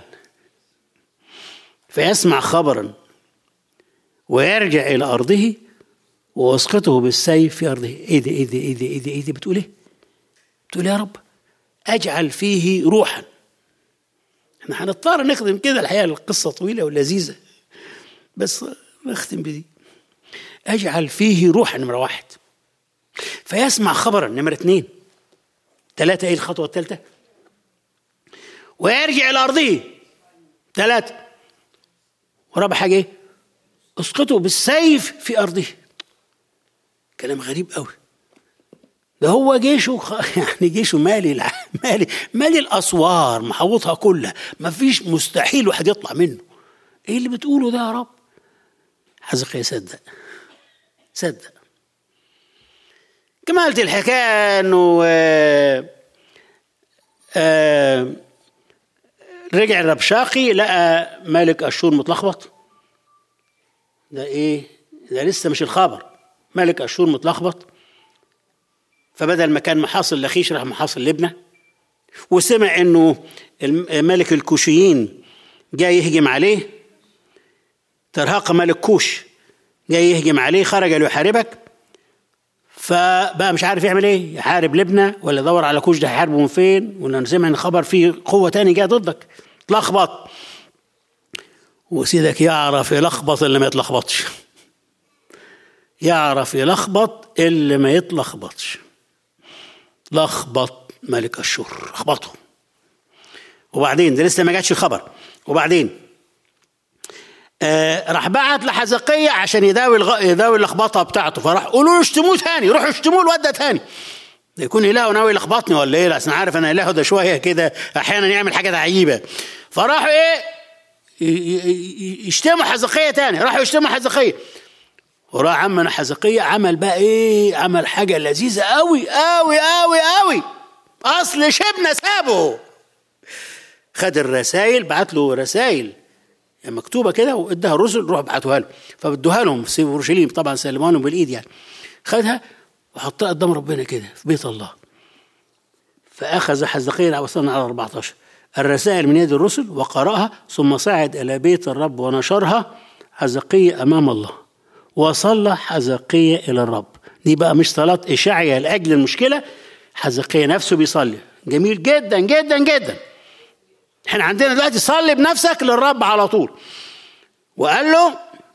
فيسمع خبرا ويرجع إلى أرضه وأسقطه بالسيف في أرضه إيه ده إيه ده إيه ده إيه ده, إيه ده بتقول إيه؟ بتقول يا رب أجعل فيه روحا احنا هنضطر نخدم كده الحقيقة القصة طويلة ولذيذة بس نختم بدي اجعل فيه روح نمرة واحد فيسمع خبرا نمرة اثنين ثلاثة ايه الخطوة الثالثة ويرجع إلى أرضه ثلاثة ورابع حاجة ايه اسقطوا بالسيف في أرضه كلام غريب قوي ده هو جيشه يعني جيشه مالي مالي مالي الاسوار محوطها كلها ما فيش مستحيل واحد يطلع منه ايه اللي بتقوله ده يا رب حزقيا صدق صدق كمالة الحكاية انه آه آه رجع الربشاقي لقى ملك اشور متلخبط ده ايه ده لسه مش الخبر ملك اشور متلخبط فبدل ما كان محاصر لخيش راح محاصر لبنى وسمع انه ملك الكوشيين جاي يهجم عليه ترهق ملك كوش جاي يهجم عليه خرج ليحاربك فبقى مش عارف يعمل ايه يحارب لبنى ولا يدور على كوش ده هيحاربه من فين ولا سمع ان خبر فيه قوه تاني جايه ضدك تلخبط وسيدك يعرف يلخبط اللي ما يتلخبطش يعرف يلخبط اللي ما يتلخبطش لخبط ملك الشر لخبطه وبعدين ده لسه ما جاتش الخبر وبعدين آه راح بعت لحزقية عشان يداوي الغ... يداوي اللخبطه بتاعته فراح قولوا له اشتموه تاني روحوا اشتموه الواد ده تاني ده يكون اله ناوي يلخبطني ولا ايه انا عارف انا اله ده شويه كده احيانا يعمل حاجه عجيبه فراحوا ايه يشتموا حزقية تاني راحوا يشتموا حزقية وراح عمنا حزقية عمل بقى ايه عمل حاجة لذيذة قوي قوي قوي قوي اصل شبنا سابه خد الرسائل بعت له رسائل يعني مكتوبة كده وادها الرسل روح بعتوها له فبدوها لهم في اورشليم طبعا سلموها لهم بالايد يعني خدها وحطها قدام ربنا كده في بيت الله فاخذ حزقية وصلنا على 14 الرسائل من يد الرسل وقرأها ثم صعد إلى بيت الرب ونشرها حزقية أمام الله وصلى حزقية إلى الرب دي بقى مش صلاة إشاعية لأجل المشكلة حزقية نفسه بيصلي جميل جدا جدا جدا احنا عندنا دلوقتي صلي بنفسك للرب على طول وقال له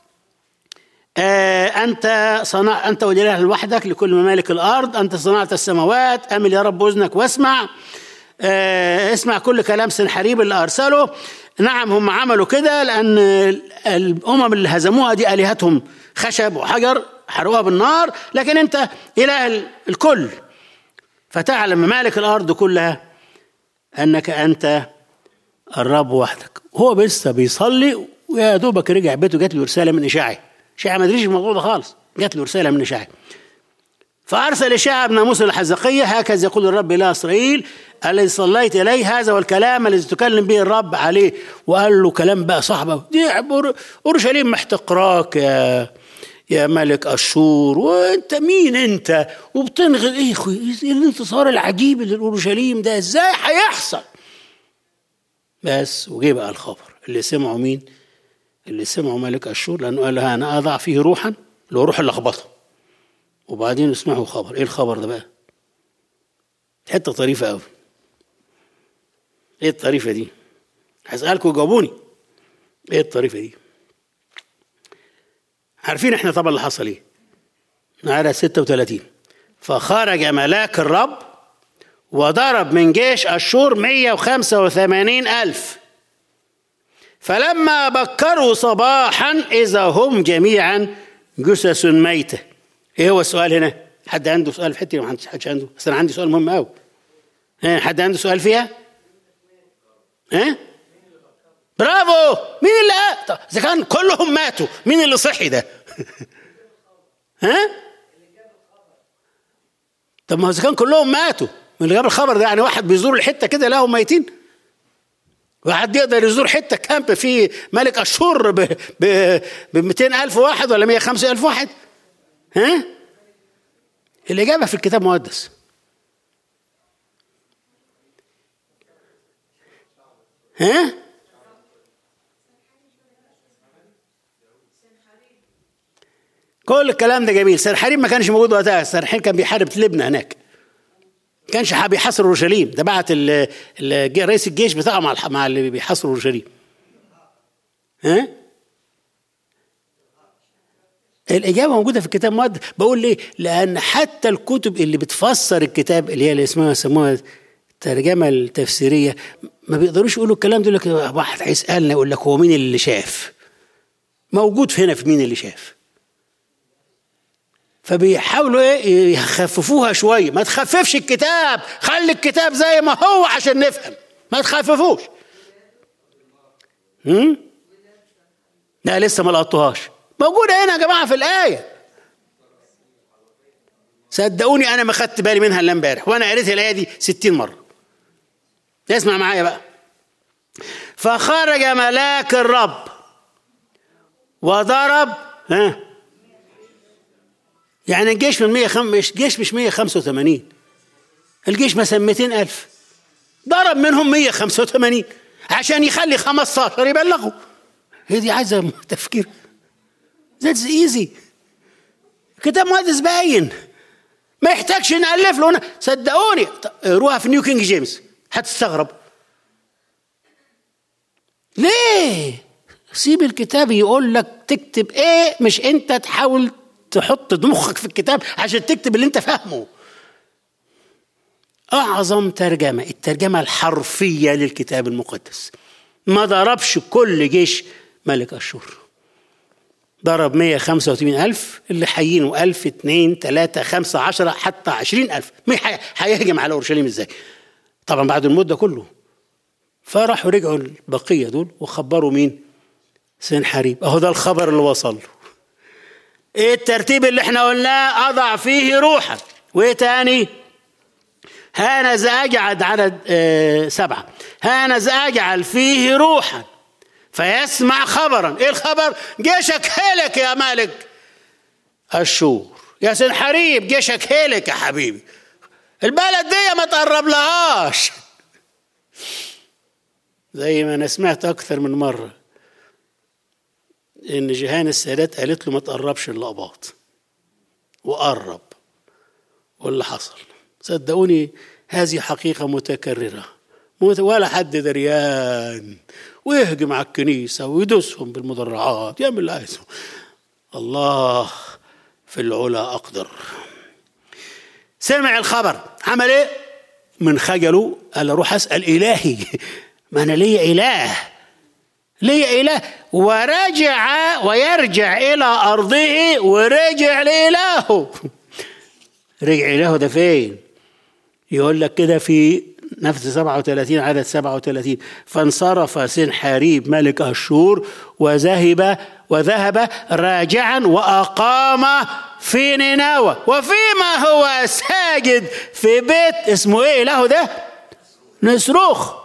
آه أنت صنع أنت وإله لوحدك لكل ممالك الأرض أنت صنعت السماوات أمل يا رب أذنك واسمع آه اسمع كل كلام سنحريب اللي أرسله نعم هم عملوا كده لأن الأمم اللي هزموها دي آلهتهم خشب وحجر حرقوها بالنار لكن أنت إله الكل فتعلم ممالك الأرض كلها أنك أنت الرب وحدك هو لسه بيصلي ويا دوبك رجع بيته جات له رسالة من إشاعي إشاعي ما ادريش الموضوع ده خالص جات له رسالة من إشاعي فأرسل إشاعة ابن موسى الحزقية هكذا يقول الرب إلى إسرائيل الذي صليت إليه هذا والكلام الذي تكلم به الرب عليه وقال له كلام بقى صعب دي أورشليم محتقراك يا يا ملك أشور وأنت مين أنت وبتنغل إيه إيه الانتصار العجيب لأورشليم ده إزاي هيحصل بس وجه بقى الخبر اللي سمعوا مين اللي سمعوا ملك أشور لأنه قال أنا أضع فيه روحا اللي هو روح اللخبطه وبعدين اسمعوا خبر ايه الخبر ده بقى حته طريفه قوي ايه الطريفه دي هسالكم جاوبوني ايه الطريفه دي عارفين احنا طبعا اللي حصل ايه على 36 فخرج ملاك الرب وضرب من جيش أشور 185 ألف فلما بكروا صباحا إذا هم جميعا جثث ميته ايه هو السؤال هنا؟ حد عنده سؤال في حته ما حدش عنده بس انا عندي سؤال مهم قوي حد عنده سؤال فيها؟ ها؟ برافو مين اللي اذا كان كلهم ماتوا مين اللي صحي ده؟ ها؟ طب ما اذا كان كلهم ماتوا من اللي جاب الخبر ده يعني واحد بيزور الحته كده لهم ميتين واحد يقدر يزور حته كامب فيه ملك اشور ب ب 200 الف واحد ولا 150 الف واحد ها الإجابة في الكتاب المقدس ها كل الكلام ده جميل سرحريم ما كانش موجود وقتها سرحريم كان بيحارب لبنى هناك كانش بيحاصر اورشليم ده بعت رئيس الجيش بتاعه مع مع اللي بيحاصروا اورشليم ها الإجابة موجودة في الكتاب المقدس بقول ليه؟ لأن حتى الكتب اللي بتفسر الكتاب اللي هي اللي اسمها يسموها الترجمة التفسيرية ما بيقدروش يقولوا الكلام ده لك واحد هيسألنا يقول لك هو مين اللي شاف؟ موجود في هنا في مين اللي شاف؟ فبيحاولوا ايه يخففوها شويه ما تخففش الكتاب خلي الكتاب زي ما هو عشان نفهم ما تخففوش هم؟ لا لسه ما لقطوهاش موجوده هنا يا جماعه في الايه صدقوني انا ما خدت بالي منها الا امبارح وانا قريت الايه دي 60 مره اسمع معايا بقى فخرج ملاك الرب وضرب ها يعني الجيش من 100 خم... الجيش مش 185 الجيش مثلا 200 ألف ضرب منهم 185 عشان يخلي 15 يبلغوا هي دي عايزة تفكير ذاتس ايزي كتاب مقدس باين ما يحتاجش نألف له هنا صدقوني روها في نيو كينج جيمس هتستغرب ليه سيب الكتاب يقول لك تكتب ايه مش انت تحاول تحط مخك في الكتاب عشان تكتب اللي انت فاهمه اعظم ترجمه الترجمه الحرفيه للكتاب المقدس ما ضربش كل جيش ملك اشور ضرب 185 ألف اللي حيينه ألف اتنين تلاتة خمسة عشرة حتى عشرين ألف هيهجم على أورشليم إزاي طبعا بعد المدة كله فراحوا رجعوا البقية دول وخبروا مين سنحريب أهو ده الخبر اللي وصل له ايه الترتيب اللي احنا قلناه اضع فيه روحا وايه تاني هانذا اجعل عدد اه سبعه هانذا اجعل فيه روحا فيسمع خبرا ايه الخبر جيشك هلك يا ملك الشور يا سنحريب جيشك هلك يا حبيبي البلد دي ما تقرب لهاش زي ما انا سمعت اكثر من مره ان جيهان السادات قالت له ما تقربش اللقباط وقرب واللي حصل صدقوني هذه حقيقة متكررة ولا حد دريان ويهجم على الكنيسة ويدوسهم بالمدرعات يعمل اللي عايزه الله في العلا أقدر سمع الخبر عمل ايه من خجله قال اروح اسال الهي ما انا ليا اله ليا اله ورجع ويرجع الى ارضه ورجع لالهه رجع الهه ده فين يقول لك كده في نفس 37 عدد 37 فانصرف سنحاريب ملك اشور وذهب وذهب راجعا واقام في نينوى وفيما هو ساجد في بيت اسمه ايه الهه ده نصرخ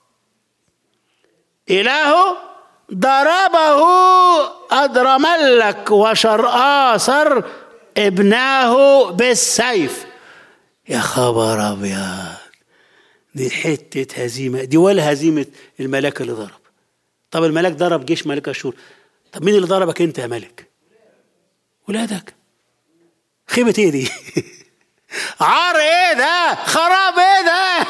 الهه ضربه أدرملك وشرآصر ابناه بالسيف يا خبر أبيض دي حتة هزيمة دي ولا هزيمة الملاك اللي ضرب طب الملاك ضرب جيش ملك أشور طب مين اللي ضربك أنت يا ملك ولادك خيبة ايه دي عار ايه ده خراب ايه ده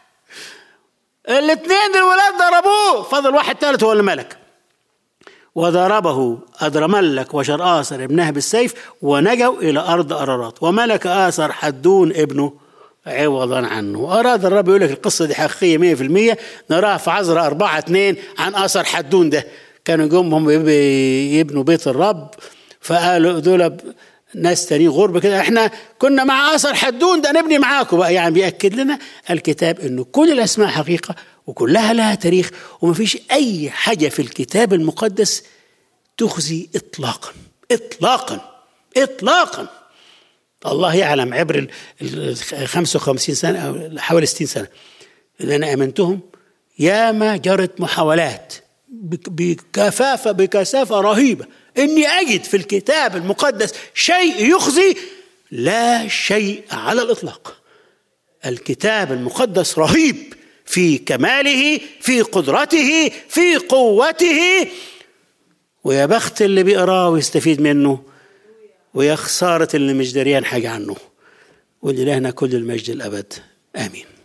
الاثنين الولاد ضربوه فضل واحد ثالث هو الملك وضربه أدرملك وشرآسر ابنه بالسيف ونجوا إلى أرض أرارات وملك آسر حدون ابنه عوضا عنه وأراد الرب يقول لك القصة دي حقيقية مية في المية نراها في عزرة أربعة اتنين عن آسر حدون ده كانوا جم هم يبنوا بيت الرب فقالوا دول ناس تانيين غربة كده احنا كنا مع آسر حدون ده نبني معاكم بقى يعني بيأكد لنا الكتاب انه كل الاسماء حقيقة وكلها لها تاريخ ومفيش اي حاجة في الكتاب المقدس تخزي اطلاقا اطلاقا اطلاقا الله يعلم عبر ال 55 سنة أو حوالي 60 سنة اللي أنا آمنتهم ياما جرت محاولات بكثافة بكثافة رهيبة إني أجد في الكتاب المقدس شيء يخزي لا شيء على الإطلاق الكتاب المقدس رهيب في كماله في قدرته في قوته ويا بخت اللي بيقراه ويستفيد منه ويا خسارة اللي مش دريان حاجة عنه ولإلهنا كل المجد الأبد آمين